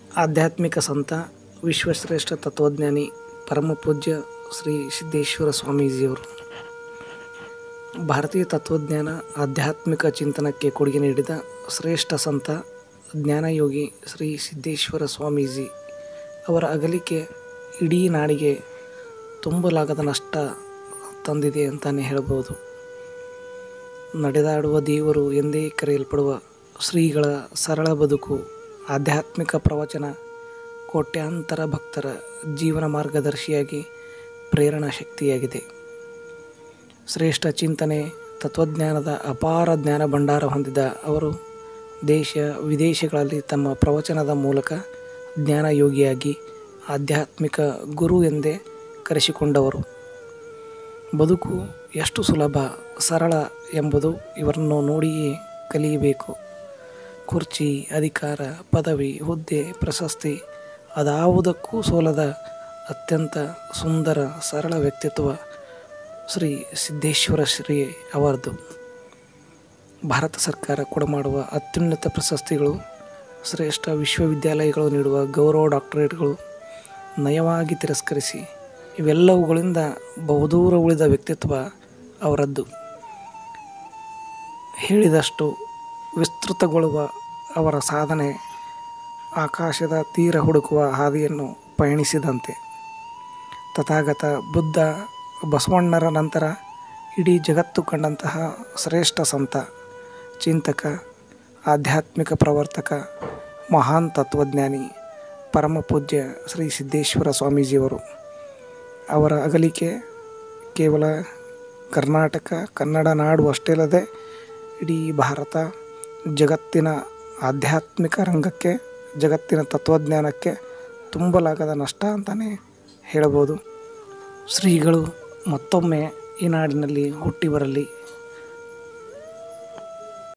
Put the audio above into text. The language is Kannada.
ಆಧ್ಯಾತ್ಮಿಕ ಸಂತ ವಿಶ್ವಶ್ರೇಷ್ಠ ತತ್ವಜ್ಞಾನಿ ಪರಮಪೂಜ್ಯ ಶ್ರೀ ಸಿದ್ದೇಶ್ವರ ಸ್ವಾಮೀಜಿಯವರು ಭಾರತೀಯ ತತ್ವಜ್ಞಾನ ಆಧ್ಯಾತ್ಮಿಕ ಚಿಂತನಕ್ಕೆ ಕೊಡುಗೆ ನೀಡಿದ ಶ್ರೇಷ್ಠ ಸಂತ ಜ್ಞಾನಯೋಗಿ ಶ್ರೀ ಸಿದ್ದೇಶ್ವರ ಸ್ವಾಮೀಜಿ ಅವರ ಅಗಲಿಕೆ ಇಡೀ ನಾಡಿಗೆ ತುಂಬಲಾಗದ ನಷ್ಟ ತಂದಿದೆ ಅಂತಲೇ ಹೇಳ್ಬೋದು ನಡೆದಾಡುವ ದೇವರು ಎಂದೇ ಕರೆಯಲ್ಪಡುವ ಶ್ರೀಗಳ ಸರಳ ಬದುಕು ಆಧ್ಯಾತ್ಮಿಕ ಪ್ರವಚನ ಕೋಟ್ಯಾಂತರ ಭಕ್ತರ ಜೀವನ ಮಾರ್ಗದರ್ಶಿಯಾಗಿ ಪ್ರೇರಣಾ ಶಕ್ತಿಯಾಗಿದೆ ಶ್ರೇಷ್ಠ ಚಿಂತನೆ ತತ್ವಜ್ಞಾನದ ಅಪಾರ ಜ್ಞಾನ ಭಂಡಾರ ಹೊಂದಿದ ಅವರು ದೇಶ ವಿದೇಶಗಳಲ್ಲಿ ತಮ್ಮ ಪ್ರವಚನದ ಮೂಲಕ ಜ್ಞಾನಯೋಗಿಯಾಗಿ ಆಧ್ಯಾತ್ಮಿಕ ಗುರು ಎಂದೇ ಕರೆಸಿಕೊಂಡವರು ಬದುಕು ಎಷ್ಟು ಸುಲಭ ಸರಳ ಎಂಬುದು ಇವರನ್ನು ನೋಡಿಯೇ ಕಲಿಯಬೇಕು ಕುರ್ಚಿ ಅಧಿಕಾರ ಪದವಿ ಹುದ್ದೆ ಪ್ರಶಸ್ತಿ ಅದಾವುದಕ್ಕೂ ಸೋಲದ ಅತ್ಯಂತ ಸುಂದರ ಸರಳ ವ್ಯಕ್ತಿತ್ವ ಶ್ರೀ ಸಿದ್ದೇಶ್ವರ ಶ್ರೀ ಅವರದು ಭಾರತ ಸರ್ಕಾರ ಕೊಡಮಾಡುವ ಅತ್ಯುನ್ನತ ಪ್ರಶಸ್ತಿಗಳು ಶ್ರೇಷ್ಠ ವಿಶ್ವವಿದ್ಯಾಲಯಗಳು ನೀಡುವ ಗೌರವ ಡಾಕ್ಟರೇಟ್ಗಳು ನಯವಾಗಿ ತಿರಸ್ಕರಿಸಿ ಇವೆಲ್ಲವುಗಳಿಂದ ಬಹುದೂರ ಉಳಿದ ವ್ಯಕ್ತಿತ್ವ ಅವರದ್ದು ಹೇಳಿದಷ್ಟು ವಿಸ್ತೃತಗೊಳ್ಳುವ ಅವರ ಸಾಧನೆ ಆಕಾಶದ ತೀರ ಹುಡುಕುವ ಹಾದಿಯನ್ನು ಪಯಣಿಸಿದಂತೆ ತಥಾಗತ ಬುದ್ಧ ಬಸವಣ್ಣರ ನಂತರ ಇಡೀ ಜಗತ್ತು ಕಂಡಂತಹ ಶ್ರೇಷ್ಠ ಸಂತ ಚಿಂತಕ ಆಧ್ಯಾತ್ಮಿಕ ಪ್ರವರ್ತಕ ಮಹಾನ್ ತತ್ವಜ್ಞಾನಿ ಪರಮಪೂಜ್ಯ ಶ್ರೀ ಸಿದ್ದೇಶ್ವರ ಸ್ವಾಮೀಜಿಯವರು ಅವರ ಅಗಲಿಕೆ ಕೇವಲ ಕರ್ನಾಟಕ ಕನ್ನಡ ನಾಡು ಅಷ್ಟೇ ಅಲ್ಲದೆ ಇಡೀ ಭಾರತ ಜಗತ್ತಿನ ಆಧ್ಯಾತ್ಮಿಕ ರಂಗಕ್ಕೆ ಜಗತ್ತಿನ ತತ್ವಜ್ಞಾನಕ್ಕೆ ತುಂಬಲಾಗದ ನಷ್ಟ ಅಂತಲೇ ಹೇಳ್ಬೋದು ಶ್ರೀಗಳು ಮತ್ತೊಮ್ಮೆ ಈ ನಾಡಿನಲ್ಲಿ ಹುಟ್ಟಿ ಬರಲಿ